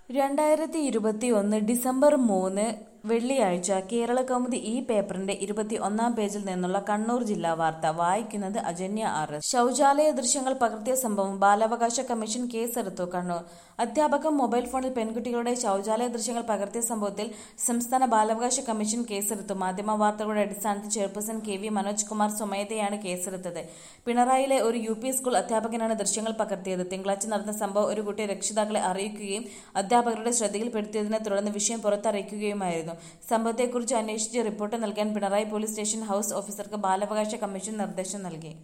രണ്ടായിരത്തി ഇരുപത്തി ഒന്ന് ഡിസംബർ മൂന്ന് വെള്ളിയാഴ്ച കേരളകൗമുദി ഈ പേപ്പറിന്റെ ഇരുപത്തി ഒന്നാം പേജിൽ നിന്നുള്ള കണ്ണൂർ ജില്ലാ വാർത്ത വായിക്കുന്നത് അജന്യ ആർ എസ് ശൗചാലയ ദൃശ്യങ്ങൾ പകർത്തിയ സംഭവം ബാലാവകാശ കമ്മീഷൻ കേസെടുത്തു കണ്ണൂർ അധ്യാപകൻ മൊബൈൽ ഫോണിൽ പെൺകുട്ടികളുടെ ശൗചാലയ ദൃശ്യങ്ങൾ പകർത്തിയ സംഭവത്തിൽ സംസ്ഥാന ബാലാവകാശ കമ്മീഷൻ കേസെടുത്തു മാധ്യമ വാർത്തകളുടെ അടിസ്ഥാനത്തിൽ chairperson K V Manoj Kumar സ്വമേധയാണ് കേസെടുത്തത് പിണറായിലെ ഒരു യു പി സ്കൂൾ അധ്യാപകനാണ് ദൃശ്യങ്ങൾ പകർത്തിയത് തിങ്കളാഴ്ച നടന്ന സംഭവം ഒരു കുട്ടി രക്ഷിതാക്കളെ അറിയിക്കുകയും അധ്യാപകരുടെ ശ്രദ്ധയിൽപ്പെടുത്തിയതിനെ തുടർന്ന് വിഷയം പുറത്തറിയിക്കുകയുമായിരുന്നു സംഭവത്തെക്കുറിച്ച് അന്വേഷിച്ച് റിപ്പോർട്ട് നൽകാൻ പിണറായി പോലീസ് സ്റ്റേഷൻ ഹൌസ് ഓഫീസർക്ക് ബാലാവകാശ കമ്മീഷൻ നിർദ്ദേശം നൽകി